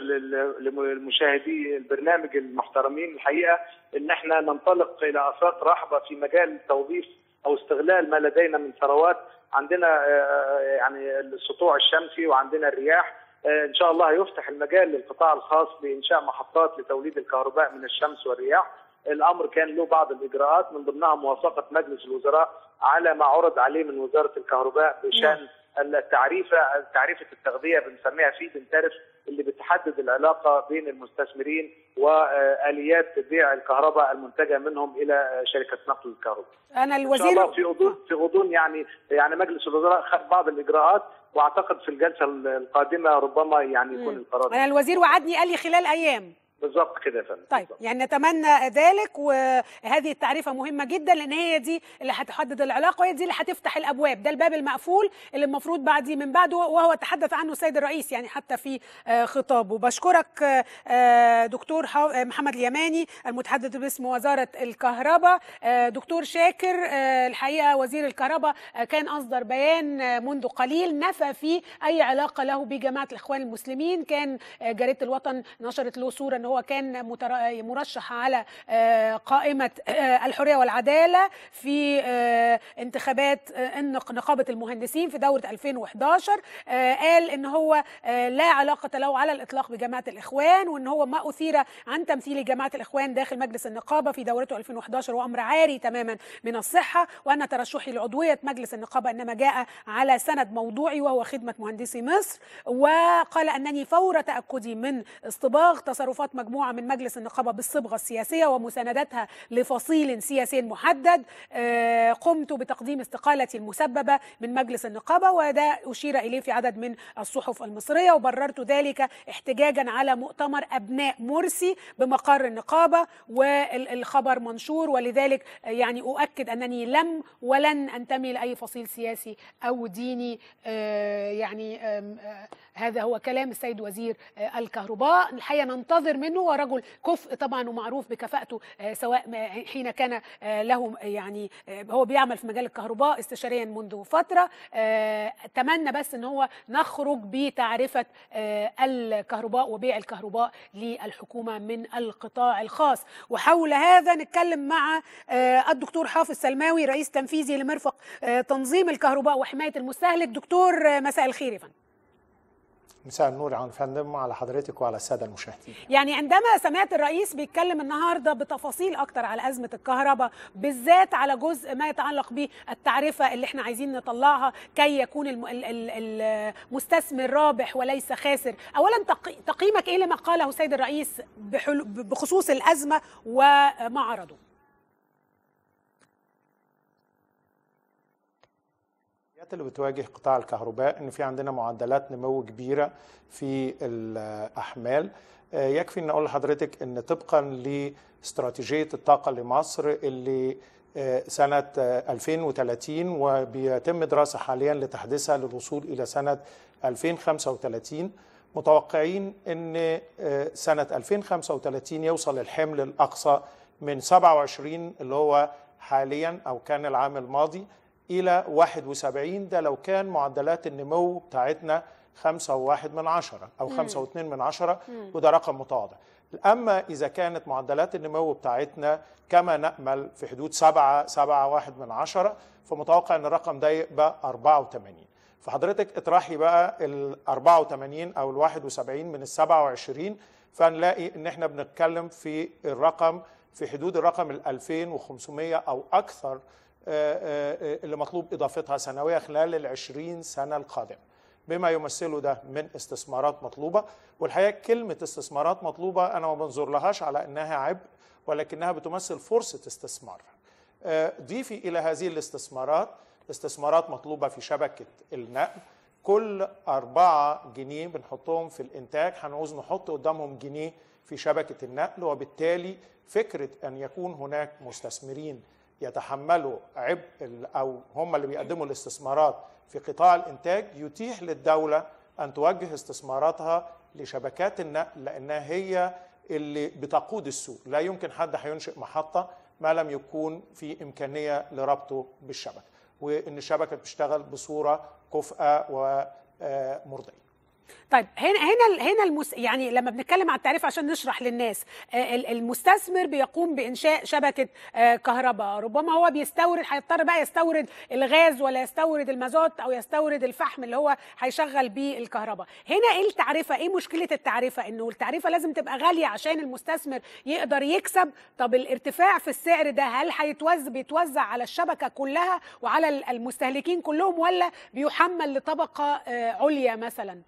للمشاهدي البرنامج المحترمين الحقيقه ان احنا ننطلق الى افاق رحبه في مجال توظيف او استغلال ما لدينا من ثروات عندنا يعني السطوع الشمسي وعندنا الرياح ان شاء الله هيفتح المجال للقطاع الخاص لانشاء محطات لتوليد الكهرباء من الشمس والرياح الامر كان له بعض الاجراءات من ضمنها موافقه مجلس الوزراء على ما عرض عليه من وزاره الكهرباء بشان التعريفه تعريفه التغذيه بنسميها فيد انترف اللي بتحدد العلاقه بين المستثمرين واليات بيع الكهرباء المنتجه منهم الى شركه نقل الكهرباء. انا الوزير إن شاء الله في غضون في غضون يعني يعني مجلس الوزراء خد بعض الاجراءات واعتقد في الجلسه القادمه ربما يعني يكون القرار انا الوزير وعدني قال لي خلال ايام بالظبط كده يا فندم طيب يعني نتمنى ذلك وهذه التعريفه مهمه جدا لان هي دي اللي هتحدد العلاقه وهي دي اللي هتفتح الابواب ده الباب المقفول اللي المفروض بعد من بعده وهو تحدث عنه السيد الرئيس يعني حتى في خطابه بشكرك دكتور محمد اليماني المتحدث باسم وزاره الكهرباء دكتور شاكر الحقيقه وزير الكهرباء كان اصدر بيان منذ قليل نفى فيه اي علاقه له بجماعه الاخوان المسلمين كان جريده الوطن نشرت له صوره ان هو كان مرشح على قائمه الحريه والعداله في انتخابات نقابه المهندسين في دوره 2011 قال ان هو لا علاقه له على الاطلاق بجماعه الاخوان وان هو ما اثير عن تمثيل جماعه الاخوان داخل مجلس النقابه في دورته 2011 وامر عاري تماما من الصحه وان ترشحي لعضويه مجلس النقابه انما جاء على سند موضوعي وهو خدمه مهندسي مصر وقال انني فور تاكدي من اصطباغ تصرفات مجموعه من مجلس النقابه بالصبغه السياسيه ومساندتها لفصيل سياسي محدد قمت بتقديم استقالتي المسببه من مجلس النقابه وده اشير اليه في عدد من الصحف المصريه وبررت ذلك احتجاجا على مؤتمر ابناء مرسي بمقر النقابه والخبر منشور ولذلك يعني اؤكد انني لم ولن انتمي لاي فصيل سياسي او ديني يعني هذا هو كلام السيد وزير الكهرباء الحقيقه ننتظر منه ورجل كفء طبعا ومعروف بكفاءته سواء حين كان له يعني هو بيعمل في مجال الكهرباء استشاريا منذ فتره اتمنى بس ان هو نخرج بتعرفه الكهرباء وبيع الكهرباء للحكومه من القطاع الخاص وحول هذا نتكلم مع الدكتور حافظ سلماوي رئيس تنفيذي لمرفق تنظيم الكهرباء وحمايه المستهلك دكتور مساء الخير يا فندم مساء النور يا فندم على حضرتك وعلى الساده المشاهدين يعني عندما سمعت الرئيس بيتكلم النهارده بتفاصيل اكتر على ازمه الكهرباء بالذات على جزء ما يتعلق بالتعرفه اللي احنا عايزين نطلعها كي يكون الم- ال- ال- المستثمر رابح وليس خاسر اولا تق- تقييمك ايه لما قاله السيد الرئيس بحلو- بخصوص الازمه وما عرضه التحديات اللي بتواجه قطاع الكهرباء ان في عندنا معدلات نمو كبيره في الاحمال آه، يكفي ان اقول لحضرتك ان طبقا لاستراتيجيه الطاقه لمصر اللي آه، سنه آه، 2030 وبيتم دراسه حاليا لتحديثها للوصول الى سنه 2035 متوقعين ان آه، سنه 2035 يوصل الحمل الاقصى من 27 اللي هو حاليا او كان العام الماضي الى 71 ده لو كان معدلات النمو بتاعتنا 5 وواحد من عشرة أو 5 واثنين من عشرة وده رقم متواضع أما إذا كانت معدلات النمو بتاعتنا كما نأمل في حدود 7 7 واحد من عشرة فمتوقع أن الرقم ده يبقى 84 فحضرتك اطرحي بقى ال 84 أو ال 71 من ال 27 فنلاقي ان احنا بنتكلم في الرقم في حدود الرقم ال 2500 او اكثر آه، آه، اللي مطلوب اضافتها سنويا خلال ال 20 سنه القادمه بما يمثله ده من استثمارات مطلوبه والحقيقه كلمه استثمارات مطلوبه انا ما بنظر لهاش على انها عبء ولكنها بتمثل فرصه استثمار آه، ضيفي الى هذه الاستثمارات استثمارات مطلوبه في شبكه النقل كل أربعة جنيه بنحطهم في الإنتاج هنعوز نحط قدامهم جنيه في شبكة النقل وبالتالي فكرة أن يكون هناك مستثمرين يتحملوا عبء ال- أو هم اللي بيقدموا الاستثمارات في قطاع الإنتاج يتيح للدولة أن توجه استثماراتها لشبكات النقل لأنها هي اللي بتقود السوق لا يمكن حد هينشئ محطة ما لم يكون في إمكانية لربطه بالشبكة وإن الشبكة بتشتغل بصورة كفءة ومرضية طيب هنا هنا هنا المس... يعني لما بنتكلم على التعريف عشان نشرح للناس آه، ال- المستثمر بيقوم بانشاء شبكه آه، كهرباء ربما هو بيستورد هيضطر بقى يستورد الغاز ولا يستورد المازوت او يستورد الفحم اللي هو هيشغل بيه الكهرباء هنا ايه التعرفه ايه مشكله التعرفه انه التعرفه لازم تبقى غاليه عشان المستثمر يقدر يكسب طب الارتفاع في السعر ده هل هيتوزع بيتوزع على الشبكه كلها وعلى ال- المستهلكين كلهم ولا بيحمل لطبقه آه، عليا مثلا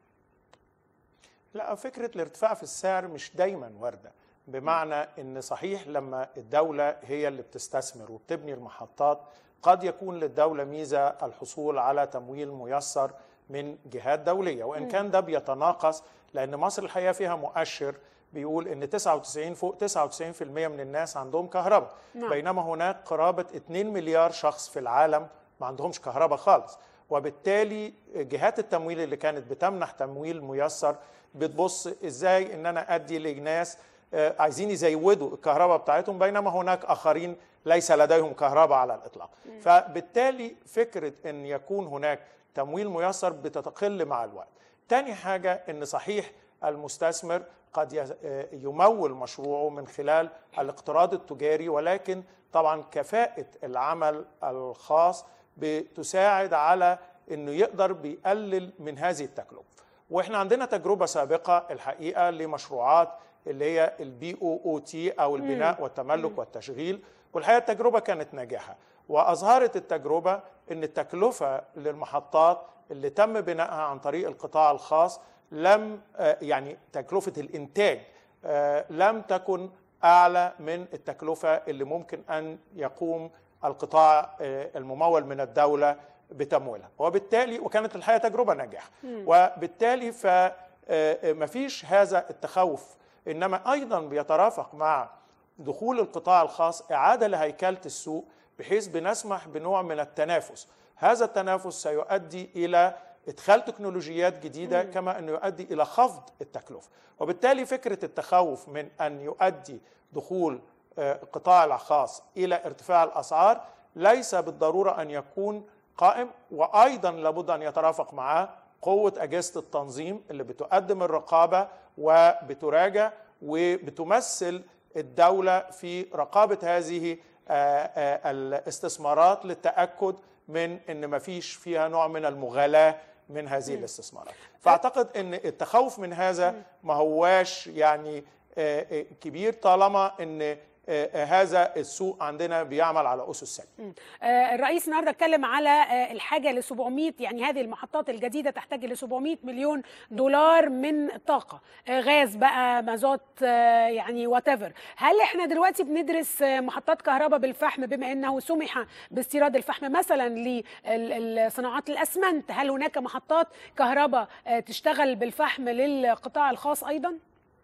لا فكرة الارتفاع في السعر مش دايما واردة بمعنى ان صحيح لما الدولة هي اللي بتستثمر وبتبني المحطات قد يكون للدولة ميزة الحصول على تمويل ميسر من جهات دولية وإن كان ده بيتناقص لأن مصر الحقيقة فيها مؤشر بيقول ان 99 فوق 99% من الناس عندهم كهرباء نعم. بينما هناك قرابة 2 مليار شخص في العالم ما عندهمش كهرباء خالص وبالتالي جهات التمويل اللي كانت بتمنح تمويل ميسر بتبص ازاي ان انا ادي لناس آه، عايزين يزودوا الكهرباء بتاعتهم بينما هناك اخرين ليس لديهم كهرباء على الاطلاق فبالتالي فكره ان يكون هناك تمويل ميسر بتتقل مع الوقت تاني حاجه ان صحيح المستثمر قد ي- آه، يمول مشروعه من خلال الاقتراض التجاري ولكن طبعا كفاءه العمل الخاص بتساعد على انه يقدر بيقلل من هذه التكلفه واحنا عندنا تجربه سابقه الحقيقه لمشروعات اللي هي البي او او تي او البناء والتملك والتشغيل والحقيقه التجربه كانت ناجحه واظهرت التجربه ان التكلفه للمحطات اللي تم بنائها عن طريق القطاع الخاص لم آه، يعني تكلفه الانتاج آه، لم تكن اعلى من التكلفه اللي ممكن ان يقوم القطاع آه، الممول من الدوله بتمويلها وبالتالي وكانت الحقيقه تجربه ناجحه وبالتالي فمفيش هذا التخوف انما ايضا بيترافق مع دخول القطاع الخاص اعاده لهيكله السوق بحيث بنسمح بنوع من التنافس هذا التنافس سيؤدي الى ادخال تكنولوجيات جديده كما انه يؤدي الى خفض التكلفه وبالتالي فكره التخوف من ان يؤدي دخول آه، القطاع الخاص الى ارتفاع الاسعار ليس بالضروره ان يكون قائم وايضا لابد ان يترافق معاه قوه اجهزه التنظيم اللي بتقدم الرقابه وبتراجع وبتمثل الدوله في رقابه هذه آه، آه، الاستثمارات للتاكد من ان ما فيش فيها نوع من المغالاه من هذه الاستثمارات فاعتقد ان التخوف من هذا ما هواش يعني آه، آه، كبير طالما ان آه، هذا السوق عندنا بيعمل على اسس سليمه آه، الرئيس النهارده اتكلم على آه، الحاجه ل 700 يعني هذه المحطات الجديده تحتاج ل 700 مليون دولار من طاقه آه، غاز بقى مازوت آه، يعني وات هل احنا دلوقتي بندرس آه، محطات كهرباء بالفحم بما انه سمح باستيراد الفحم مثلا لصناعات الاسمنت هل هناك محطات كهرباء آه، تشتغل بالفحم للقطاع الخاص ايضا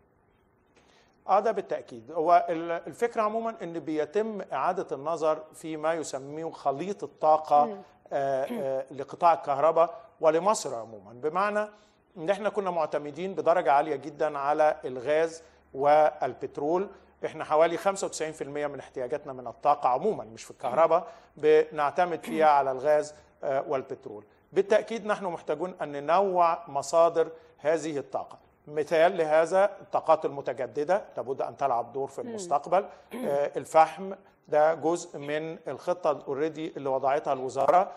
اه ده بالتاكيد هو ال- الفكره عموما ان بيتم اعاده النظر في ما يسميه خليط الطاقه آه آه لقطاع الكهرباء ولمصر عموما بمعنى ان احنا كنا معتمدين بدرجه عاليه جدا على الغاز والبترول احنا حوالي 95% من احتياجاتنا من الطاقه عموما مش في الكهرباء بنعتمد فيها على الغاز آه، والبترول بالتاكيد نحن محتاجون ان ننوع مصادر هذه الطاقه مثال لهذا الطاقات المتجدده لابد ان تلعب دور في المستقبل آه، الفحم ده جزء من الخطه الاوريدي اللي وضعتها الوزاره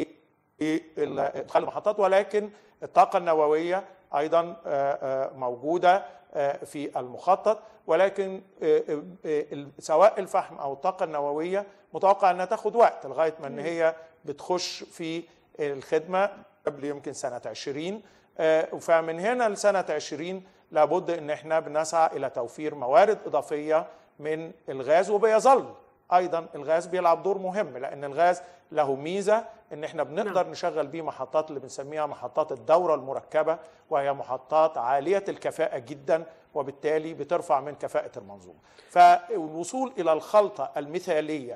لادخال المحطات ولكن الطاقه النوويه ايضا آه، آه، موجوده آه، في المخطط ولكن آه، آه، آه، سواء الفحم او الطاقه النوويه متوقع انها تاخد وقت لغايه ما ان هي بتخش في الخدمه قبل يمكن سنه 20 آه، فمن هنا لسنه 20 لابد ان احنا بنسعى الى توفير موارد اضافيه من الغاز وبيظل ايضا الغاز بيلعب دور مهم لان الغاز له ميزه ان احنا بنقدر نعم. نشغل بيه محطات اللي بنسميها محطات الدوره المركبه وهي محطات عاليه الكفاءه جدا وبالتالي بترفع من كفاءه المنظومه فالوصول الى الخلطه المثاليه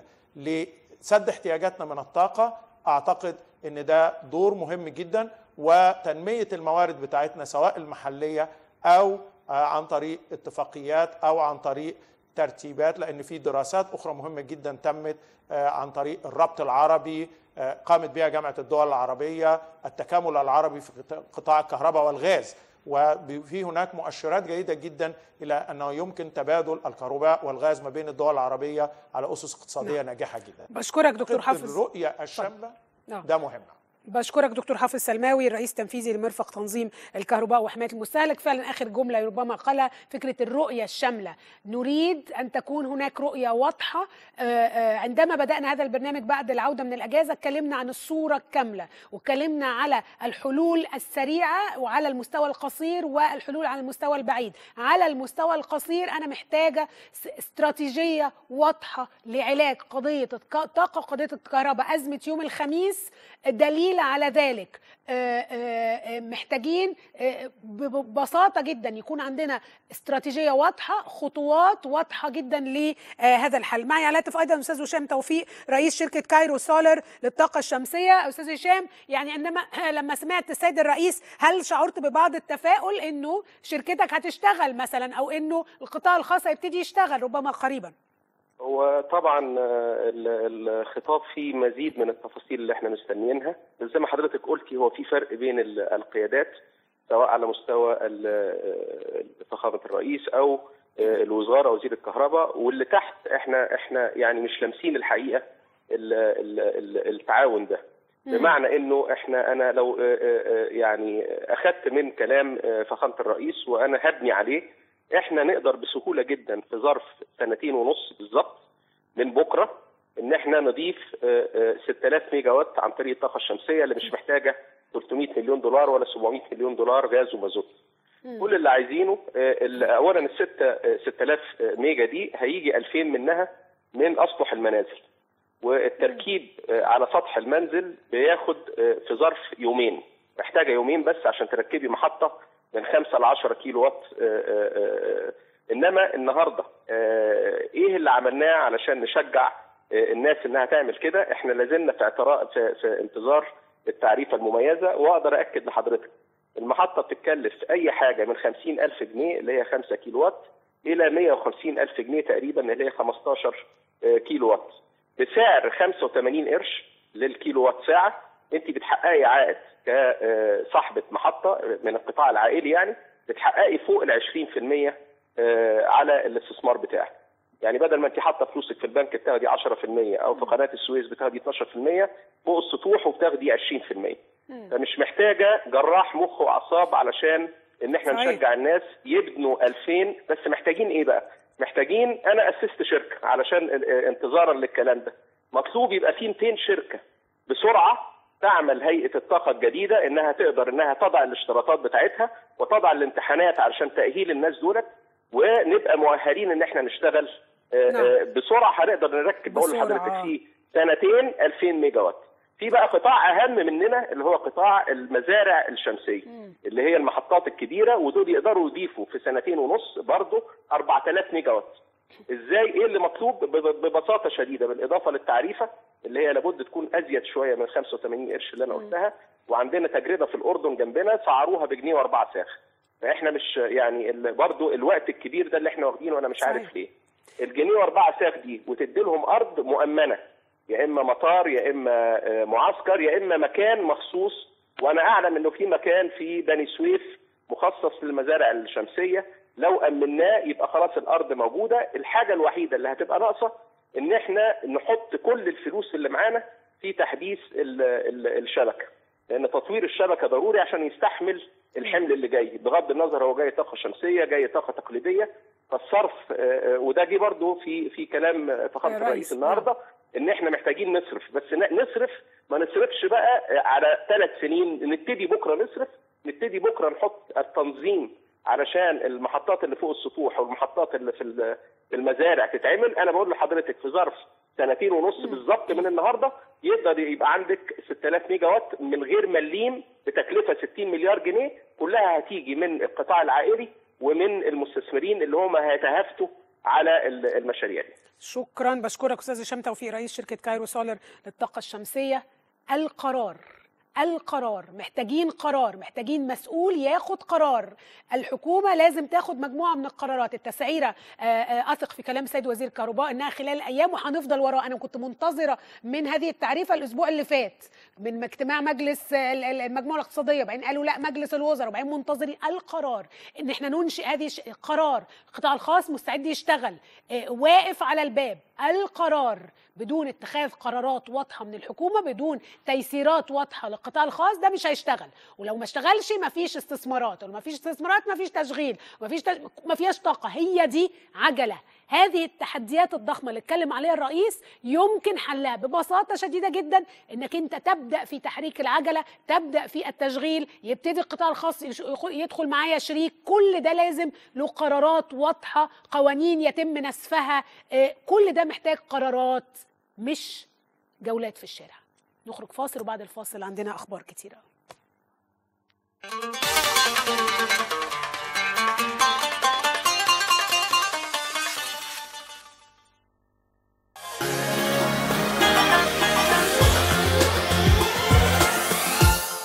لسد احتياجاتنا من الطاقه اعتقد ان ده دور مهم جدا وتنميه الموارد بتاعتنا سواء المحليه او آه، عن طريق اتفاقيات او عن طريق ترتيبات لان في دراسات اخرى مهمه جدا تمت آه، عن طريق الربط العربي آه، قامت بها جامعه الدول العربيه التكامل العربي في قطاع- قطاع الكهرباء والغاز وفي هناك مؤشرات جيده جدا الى انه يمكن تبادل الكهرباء والغاز ما بين الدول العربيه على اسس اقتصاديه ناجحه جدا بشكرك دكتور حافظ الرؤيه الشامله نعم. ده مهم بشكرك دكتور حافظ سلماوي الرئيس التنفيذي لمرفق تنظيم الكهرباء وحمايه المستهلك فعلا اخر جمله ربما قالها فكره الرؤيه الشامله نريد ان تكون هناك رؤيه واضحه آه، آه، عندما بدانا هذا البرنامج بعد العوده من الاجازه اتكلمنا عن الصوره الكامله واتكلمنا على الحلول السريعه وعلى المستوى القصير والحلول على المستوى البعيد على المستوى القصير انا محتاجه س- استراتيجيه واضحه لعلاج قضيه الطاقه وقضيه الكهرباء ازمه يوم الخميس دليل على ذلك آه، آه، آه، محتاجين آه، ببساطه جدا يكون عندنا استراتيجيه واضحه خطوات واضحه جدا لهذا الحل معي على الهاتف ايضا استاذ هشام توفيق رئيس شركه كايرو سولر للطاقه الشمسيه استاذ هشام يعني عندما لما سمعت السيد الرئيس هل شعرت ببعض التفاؤل انه شركتك هتشتغل مثلا او انه القطاع الخاص هيبتدي يشتغل ربما قريبا هو طبعا آه، ال- الخطاب فيه مزيد من التفاصيل اللي احنا مستنيينها بس زي ما حضرتك قلتي هو في فرق بين ال- القيادات سواء على مستوى ال- آه، فخامه الرئيس او آه، الوزاره وزير الكهرباء واللي تحت احنا احنا يعني مش لامسين الحقيقه ال- ال- ال- التعاون ده بمعنى انه احنا انا لو آه، آه، يعني اخذت من كلام آه، فخامه الرئيس وانا هبني عليه احنا نقدر بسهوله جدا في ظرف سنتين ونص بالظبط من بكره ان احنا نضيف آه، آه، 6000 ميجا وات عن طريق الطاقه الشمسيه اللي مش محتاجه 300 مليون دولار ولا 700 مليون دولار غاز ومازوت. كل اللي عايزينه آه، ال- اولا الستة آه، 6000 ميجا دي هيجي 2000 منها من اسطح المنازل. والتركيب آه، على سطح المنزل بياخد آه، في ظرف يومين محتاجه يومين بس عشان تركبي محطه من 5 ل 10 كيلو وات آه، آه، آه، انما النهارده آه، ايه اللي عملناه علشان نشجع آه، الناس انها تعمل كده احنا لازلنا في اعتراء في, في انتظار التعريفه المميزه واقدر اكد لحضرتك المحطه بتتكلف اي حاجه من 50 الف جنيه اللي هي 5 كيلو وات الى 150 الف جنيه تقريبا اللي هي 15 آه، كيلو وات بسعر 85 قرش للكيلو وات ساعه انت بتحققي عائد كصاحبه محطه من القطاع العائلي يعني بتحققي فوق ال 20% آه، على الاستثمار بتاعك يعني بدل ما انت حاطه فلوسك في البنك بتاخدي 10% او في قناه السويس بتاخدي 12% فوق السطوح وبتاخدي 20% فمش محتاجه جراح مخ واعصاب علشان ان احنا صحيح. نشجع الناس يبنوا 2000 بس محتاجين ايه بقى؟ محتاجين انا اسست شركه علشان ال- انتظارا للكلام ده مطلوب يبقى في 200 شركه بسرعه تعمل هيئه الطاقه الجديده انها تقدر انها تضع الاشتراطات بتاعتها وتضع الامتحانات علشان تاهيل الناس دولت ونبقى مؤهلين ان احنا نشتغل آه، نعم. آه، بسرعه هنقدر نركب بقول بسرعة. لحضرتك في سنتين 2000 ميجا وات في بقى قطاع اهم مننا اللي هو قطاع المزارع الشمسيه اللي هي المحطات الكبيره ودول يقدروا يضيفوا في سنتين ونص برضه 4000 ميجا وات ازاي ايه اللي مطلوب بب- ببساطه شديده بالاضافه للتعريفه اللي هي لابد تكون ازيد شويه من 85 قرش اللي انا قلتها وعندنا تجربه في الاردن جنبنا سعروها بجنيه واربعة ساخ فاحنا مش يعني ال- برضه الوقت الكبير ده اللي احنا واخدينه وانا مش صحيح. عارف ليه الجنيه واربعة ساخ دي وتدي لهم ارض مؤمنه يا اما مطار يا اما آه، معسكر يا اما مكان مخصوص وانا اعلم انه في مكان في بني سويف مخصص للمزارع الشمسيه لو امناه يبقى خلاص الارض موجوده الحاجه الوحيده اللي هتبقى ناقصه ان احنا نحط كل الفلوس اللي معانا في تحديث ال ال الشبكه لان تطوير الشبكه ضروري عشان يستحمل الحمل اللي جاي بغض النظر هو جاي طاقه شمسيه جاي طاقه تقليديه فالصرف آه، آه، وده جه برضه في في كلام آه، فخامه يا الرئيس ريس، النهارده ان احنا محتاجين نصرف بس ن- نصرف ما نصرفش بقى على ثلاث سنين نبتدي بكره نصرف نبتدي بكره نحط التنظيم علشان المحطات اللي فوق السطوح والمحطات اللي في ال- في المزارع تتعمل انا بقول لحضرتك في ظرف سنتين ونص بالظبط من النهارده يقدر يبقى عندك 6000 ميجا وات من غير مليم بتكلفه 60 مليار جنيه كلها هتيجي من القطاع العائلي ومن المستثمرين اللي هم هيتهافتوا على ال- المشاريع دي شكرا بشكرك استاذ هشام توفيق رئيس شركه كايرو سولر للطاقه الشمسيه القرار القرار محتاجين قرار محتاجين مسؤول ياخد قرار الحكومه لازم تاخد مجموعه من القرارات التسعيره آه، آه، اثق في كلام سيد وزير الكهرباء انها خلال ايام وهنفضل وراه انا كنت منتظره من هذه التعريفه الاسبوع اللي فات من اجتماع مجلس آه، ال- ال- المجموعه الاقتصاديه بعدين قالوا لا مجلس الوزراء وبعدين منتظرين القرار ان احنا ننشئ هذه الش- قرار القطاع الخاص مستعد يشتغل آه، واقف على الباب القرار بدون اتخاذ قرارات واضحه من الحكومه بدون تيسيرات واضحه للقطاع الخاص ده مش هيشتغل ولو ما اشتغلش ما فيش استثمارات ولو ما فيش استثمارات ما فيش تشغيل ما فيش تج... ما فيش طاقه هي دي عجله هذه التحديات الضخمه اللي اتكلم عليها الرئيس يمكن حلها ببساطه شديده جدا انك انت تبدا في تحريك العجله تبدا في التشغيل يبتدي القطاع الخاص يش- يدخل معايا شريك كل ده لازم له قرارات واضحه قوانين يتم نسفها آه، كل ده محتاج قرارات مش جولات في الشارع نخرج فاصل وبعد الفاصل عندنا اخبار كتيره